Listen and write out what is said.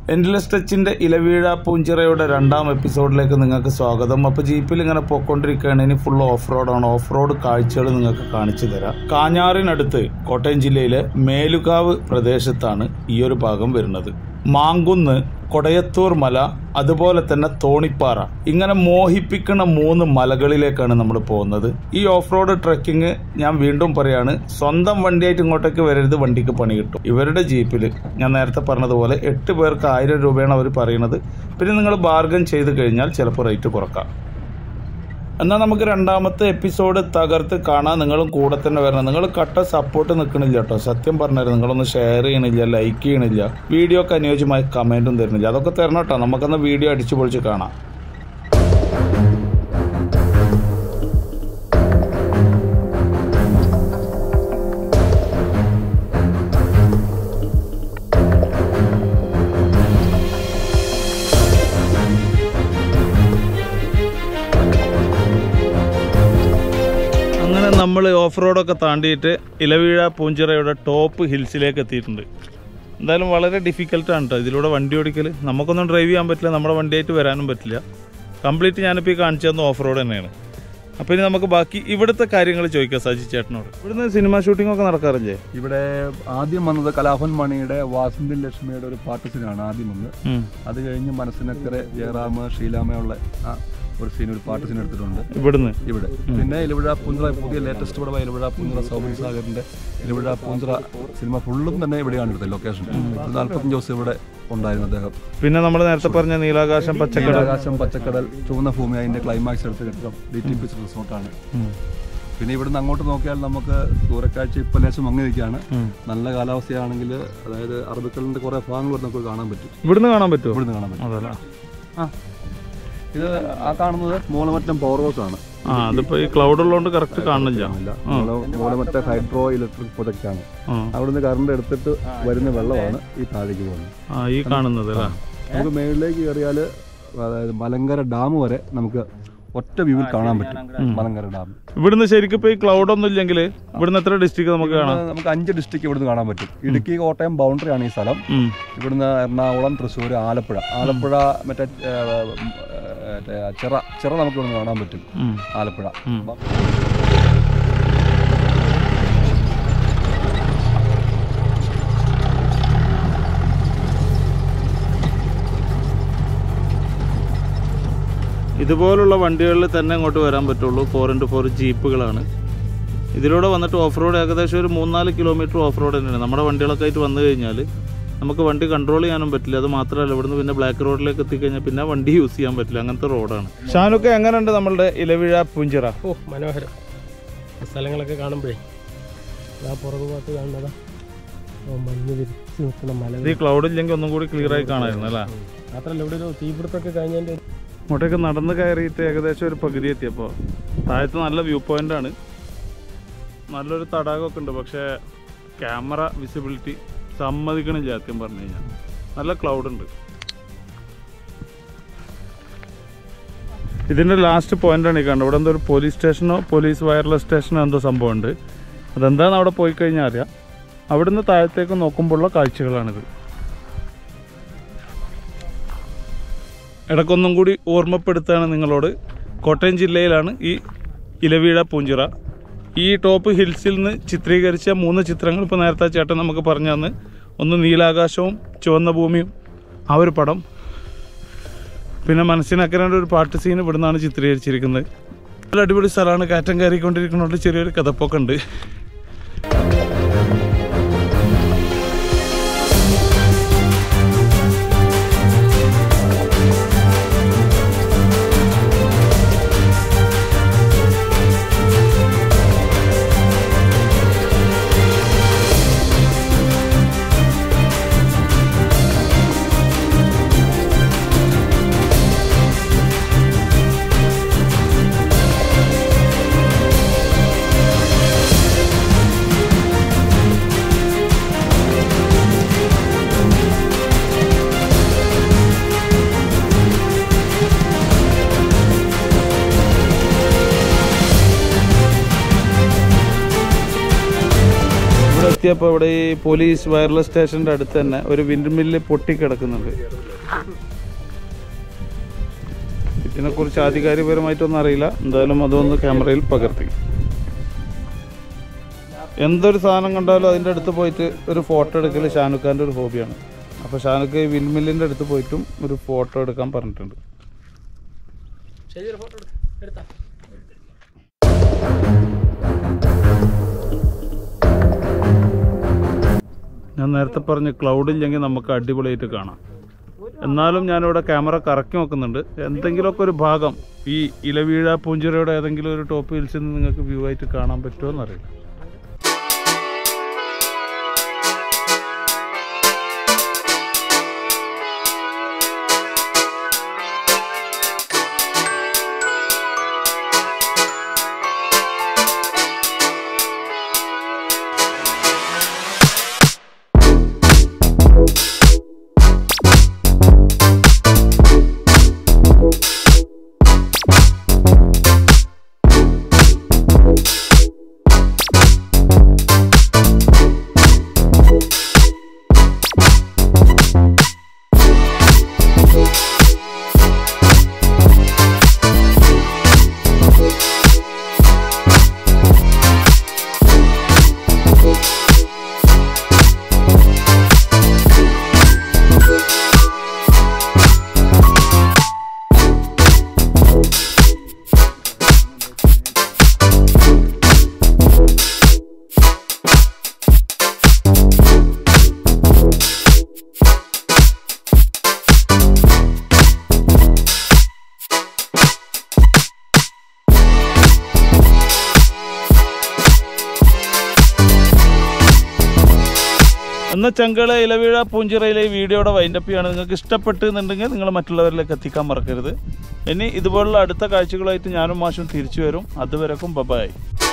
Endless ടച്ചിന്റെ ഇലവീഴ പൂഞ്ചിറയുടെ രണ്ടാം എപ്പിസോഡിലേക്ക് നിങ്ങൾക്ക് സ്വാഗതം അപ്പോൾ ജീപ്പിൽ ഇങ്ങനെ പോയിക്കൊണ്ടിരിക്കുകയാണ് ഇനി ഫുൾ ഓഫ് റോഡാണ് ഓഫ് റോഡ് കാഴ്ചകൾ നിങ്ങൾക്ക് കാണിച്ചു തരാം കാഞ്ഞാറിനടുത്ത് കോട്ടയം ജില്ലയിലെ മേലുകാവ് പ്രദേശത്താണ് ഈ ഒരു ഭാഗം വരുന്നത് മാങ്കുന്ന് കൊടയത്തൂർ മല അതുപോലെ തന്നെ തോണിപ്പാറ ഇങ്ങനെ മോഹിപ്പിക്കുന്ന മൂന്ന് മലകളിലേക്കാണ് നമ്മൾ പോകുന്നത് ഈ ഓഫ് റോഡ് ട്രക്കിംഗ് ഞാൻ വീണ്ടും പറയാണ് സ്വന്തം വണ്ടിയായിട്ട് ഇങ്ങോട്ടേക്ക് വരരുത് വണ്ടിക്ക് പണി കിട്ടും ഇവരുടെ ജീപ്പിൽ ഞാൻ നേരത്തെ പറഞ്ഞതുപോലെ എട്ട് പേർക്ക് ആയിരം രൂപയാണ് അവർ പറയുന്നത് പിന്നെ നിങ്ങൾ ബാർഗൻ ചെയ്ത് കഴിഞ്ഞാൽ ചിലപ്പോൾ റേറ്റ് കുറക്കാം എന്നാൽ നമുക്ക് രണ്ടാമത്തെ എപ്പിസോഡ് തകർത്ത് കാണാൻ നിങ്ങളും കൂടെ തന്നെ വരണം നിങ്ങൾ കട്ട സപ്പോർട്ട് നിൽക്കണില്ല കേട്ടോ സത്യം പറഞ്ഞായിരുന്നു നിങ്ങളൊന്ന് ഷെയർ ചെയ്യണില്ല ലൈക്ക് ചെയ്യണില്ല വീഡിയോക്ക് അനുയോജ്യമായി കമൻറ്റും തരുന്നില്ല അതൊക്കെ തരണം കേട്ടോ നമുക്കൊന്ന് വീഡിയോ അടിച്ചു പൊളിച്ച് കാണാം അങ്ങനെ നമ്മൾ ഓഫ് റോഡൊക്കെ താണ്ടിയിട്ട് ഇലവീഴ പൂഞ്ചിറയുടെ ടോപ്പ് ഹിൽസിലേക്ക് എത്തിയിട്ടുണ്ട് എന്തായാലും വളരെ ഡിഫിക്കൽട്ടാണ് കേട്ടോ ഇതിലൂടെ വണ്ടി ഓടിക്കൽ നമുക്കൊന്നും ഡ്രൈവ് ചെയ്യാൻ പറ്റില്ല നമ്മുടെ വണ്ടിയായിട്ട് വരാനും പറ്റില്ല കംപ്ലീറ്റ് ഞാനിപ്പോൾ ഈ കാണിച്ചു തന്ന ഓഫ് റോഡ് തന്നെയാണ് അപ്പോൾ ഇനി നമുക്ക് ബാക്കി ഇവിടുത്തെ കാര്യങ്ങൾ ചോദിക്കാം സജി ചേട്ടനോട് ഇവിടുന്ന് സിനിമ ഷൂട്ടിംഗ് ഒക്കെ നടക്കാറില്ലേ ഇവിടെ ആദ്യം വന്നത് കലാഭൻ മണിയുടെ വാസന്തി ലക്ഷ്മിയുടെ ഒരു പാട്ട് സീനാണ് ആദ്യം വന്നത് ഉം. അത് കഴിഞ്ഞ് മനസ്സിനക്കരെ ജയറാമ ശ്രീലാമയുള്ള ആ ഒരു സീൻ ഒരു പാട്ട് സീൻ എടുത്തിട്ടുണ്ട് ഇവിടുന്ന് ഇവിടെ പിന്നെ ഇലവിഴ പൂഞ്ചിറ പുതിയ ലേറ്റസ്റ്റ് പടം ഇലവിഴ പൂഞ്ചിറ സൗബിൻ സാഗറിന്റെ ഇലവിഴ പൂഞ്ചിറ സിനിമ ഫുള്ളും തന്നെ ഇവിടെയാണ് എടുത്തത് ലൊക്കേഷൻ നാല്പത്തഞ്ച് ദിവസം ഇവിടെ ഉണ്ടായിരുന്നു അദ്ദേഹം പിന്നെ നമ്മൾ നേരത്തെ പറഞ്ഞ നീലാകാശം പച്ചക്കടൽ ആകാശം പച്ചക്കടൽ ചുവന്ന ഭൂമി അതിന്റെ ക്ലൈമാക്സ് എടുത്ത ചിത്രം ഡി ടി പി റിസോർട്ടാണ് ഉം. പിന്നെ ഇവിടുന്ന് അങ്ങോട്ട് നോക്കിയാൽ നമുക്ക് ദൂരക്കാഴ്ച ഇപ്പം ലേശം മങ്ങി നിൽക്കുകയാണ് ഉം. നല്ല കാലാവസ്ഥയാണെങ്കിൽ അതായത് അറബിക്കടലിന്റെ കുറെ ഭാഗങ്ങൾ ഇവിടെ നമുക്ക് കാണാൻ പറ്റും ഇവിടുന്ന് കാണാൻ പറ്റുമോ ഇവിടുന്ന് കാണാൻ പറ്റും അതല്ല ആ ഇത് ആ കാണുന്നത് മൂലമറ്റം പവർ ഹൗസ് ആണ് ആ അതിപ്പോ ഈ ക്ലൗഡ് ഉള്ളതുകൊണ്ട് കറക്റ്റ് കാണുന്നില്ല ഇല്ല മൂല- മൂലമറ്റം ഹൈഡ്രോ ഇലക്ട്രിക് പ്രൊജക്റ്റ് ആണ് ആ അവിടുന്ന് കറണ്ട് എടുത്തിട്ട് വരുന്ന വെള്ളമാണ് ഈ താഴേക്ക് പോകുന്നത് ആ ഈ കാണുന്നത് അല്ലേ നമുക്ക് മേളിലേക്ക് കയറിയാൽ അതായത് മലങ്കര ഡാം വരെ നമുക്ക് ഒറ്റ വ്യൂവിൽ കാണാൻ പറ്റും മലങ്കര ഡാം ഇവിടുന്ന് ശരിക്കും ഇപ്പൊ ഈ ക്ലൗഡ് ഒന്നും ഇല്ലെങ്കിൽ ഇവിടുന്ന് എത്ര ഡിസ്ട്രിക്ട് നമുക്ക് കാണാം ഇവിടുന്ന് നമുക്ക് അഞ്ച് ഡിസ്ട്രിക്ട് ഇവിടുന്ന് കാണാൻ പറ്റും ഇടുക്കി കോട്ടയം ബൗണ്ടറി ആണ് ഈ സ്ഥലം ഉം. ഇവിടുന്ന് എറണാകുളം തൃശ്ശൂർ ആലപ്പുഴ ആലപ്പുഴ മറ്റേ ഏ, മറ്റേ ചിറ ചിറ നമുക്ക് ഇവിടുന്ന് കാണാൻ പറ്റും ഉം. ആലപ്പുഴ ഉം. ഇതുപോലുള്ള വണ്ടികളിൽ തന്നെ ഇങ്ങോട്ട് വരാൻ പറ്റുള്ളൂ ഫോർ ഇൻറ്റു ഫോർ ജീപ്പുകളാണ് ഇതിലൂടെ വന്നിട്ട് ഓഫ് റോഡ് ഏകദേശം ഒരു മൂന്നാല് കിലോമീറ്റർ ഓഫ് റോഡ് തന്നെയാണ് നമ്മുടെ വണ്ടികളൊക്കെ ആയിട്ട് വന്നു കഴിഞ്ഞാൽ നമുക്ക് വണ്ടി കൺട്രോൾ ചെയ്യാനും പറ്റില്ല അത് മാത്രമല്ല ഇവിടുന്ന് പിന്നെ ബ്ലാക്ക് റോഡിലേക്ക് എത്തിക്കഴിഞ്ഞാൽ പിന്നെ വണ്ടി യൂസ് ചെയ്യാൻ പറ്റില്ല അങ്ങനത്തെ റോഡാണ് ഷാനൊക്കെ എങ്ങനെയുണ്ട് നമ്മളുടെ ഇലവിഴ പുഞ്ചിറ ഓ മനോഹരം ഈ സ്ഥലങ്ങളൊക്കെ കാണുമ്പോഴേ ആ പുറകു ഭാഗത്ത് കാണുന്നതാ ഓ മഞ്ഞ് വിരിച്ച് നിൽക്കുന്ന മല ഇത് ഈ ക്ലൗഡ് ഇല്ലെങ്കിൽ ഒന്നും കൂടി ക്ലിയർ ആയി കാണാമായിരുന്നു അല്ലേ മാത്രമല്ല ഇവിടെ ഒരു തീപിടുത്തമൊക്കെ കഴിഞ്ഞതിൻ്റെ ഇങ്ങോട്ടേക്ക് നടന്ന് കയറിയിട്ട് ഏകദേശം ഒരു പകുതി എത്തിയപ്പോൾ താഴത്ത് നല്ല വ്യൂ പോയിന്റ് ആണ് നല്ലൊരു തടാകമൊക്കെ ഉണ്ട് പക്ഷേ ക്യാമറ വിസിബിലിറ്റി സമ്മതിക്കണില്ല സത്യം പറഞ്ഞു കഴിഞ്ഞാൽ നല്ല ക്ലൗഡ് ഉണ്ട് ഇതിൻ്റെ ലാസ്റ്റ് പോയിന്റാണ് ഈ കണ്ടത് ഇവിടെ എന്തോ ഒരു പോലീസ് സ്റ്റേഷനോ പോലീസ് വയർലെസ് സ്റ്റേഷനോ എന്തോ സംഭവമുണ്ട് അതെന്താണെന്ന് അവിടെ പോയി കഴിഞ്ഞാൽ അറിയാം അവിടുന്ന് താഴത്തേക്ക് നോക്കുമ്പോഴുള്ള കാഴ്ചകളാണിത് ഇടയ്ക്കൊന്നും കൂടി ഓർമ്മപ്പെടുത്തുകയാണ് നിങ്ങളോട് കോട്ടയം ജില്ലയിലാണ് ഈ ഇലവീഴ പൂഞ്ചിറ ഈ ടോപ്പ് ഹിൽസിൽ നിന്ന് ചിത്രീകരിച്ച മൂന്ന് ചിത്രങ്ങൾ ഇപ്പോൾ നേരത്തെ ചേട്ടൻ നമുക്ക് പറഞ്ഞു തന്ന് ഒന്ന് നീലാകാശവും ചുവന്ന ഭൂമിയും ആ ഒരു പടം പിന്നെ മനസ്സിനക്കരേണ്ട ഒരു പാട്ട് സീൻ ഇവിടെ നിന്നാണ് ചിത്രീകരിച്ചിരിക്കുന്നത് നല്ല അടിപൊളി സ്ഥലമാണ് കാറ്റം കയറിക്കൊണ്ടിരിക്കുന്നതുകൊണ്ട് ചെറിയൊരു കഥപ്പൊക്കെ ഉണ്ട് എത്തിയപ്പോൾ ഇവിടെ ഈ പോലീസ് വയർലെസ് സ്റ്റേഷന്റെ അടുത്ത് തന്നെ ഒരു വിൻഡ് മില്ല് പൊട്ടിക്കിടക്കുന്നുണ്ട് ഇതിനെ കുറിച്ച് ആധികാരികപരമായിട്ടൊന്നും അറിയില്ല എന്തായാലും അതൊന്ന് ക്യാമറയിൽ പകർത്തി എന്തൊരു സാധനം കണ്ടാലും അതിൻ്റെ അടുത്ത് പോയിട്ട് ഒരു ഫോട്ടോ എടുക്കൽ ഷാനുഖാൻ്റെ ഒരു ഹോബിയാണ് അപ്പോൾ ഷാനുഖ് ഈ വിൻഡ് മില്ലിൻ്റെ അടുത്ത് പോയിട്ടും ഒരു ഫോട്ടോ എടുക്കാൻ പറഞ്ഞിട്ടുണ്ട് ശരി ഫോട്ടോ എടുത്താ ഞാൻ നേരത്തെ പറഞ്ഞ ക്ലൗഡ് ഇല്ലെങ്കിൽ നമുക്ക് അടിപൊളിയായിട്ട് കാണാം എന്നാലും ഞാനിവിടെ ക്യാമറ കറക്കി നോക്കുന്നുണ്ട് എന്തെങ്കിലുമൊക്കെ ഒരു ഭാഗം ഈ ഇലവീഴ പൂഞ്ചിറയുടെ ഏതെങ്കിലും ഒരു ടോപ്പ് ഹിൽസിൽ നിന്ന് നിങ്ങൾക്ക് വ്യൂ ആയിട്ട് കാണാൻ പറ്റുമോ എന്നറിയില്ല എന്ന ചെങ്കള ഇലവീഴ പൂഞ്ചിറയിലെ ഈ വീഡിയോയുടെ വൈൻഡപ്പ് ചെയ്യാണ് നിങ്ങൾക്ക് ഇഷ്ടപ്പെട്ടു എന്നുണ്ടെങ്കിൽ നിങ്ങൾ മറ്റുള്ളവരിലേക്ക് എത്തിക്കാൻ മറക്കരുത് ഇനി ഇതുപോലുള്ള അടുത്ത കാഴ്ചകളായിട്ട് ഞാനും മാഷും തിരിച്ചു വരും അതുവരെക്കും ബബായ്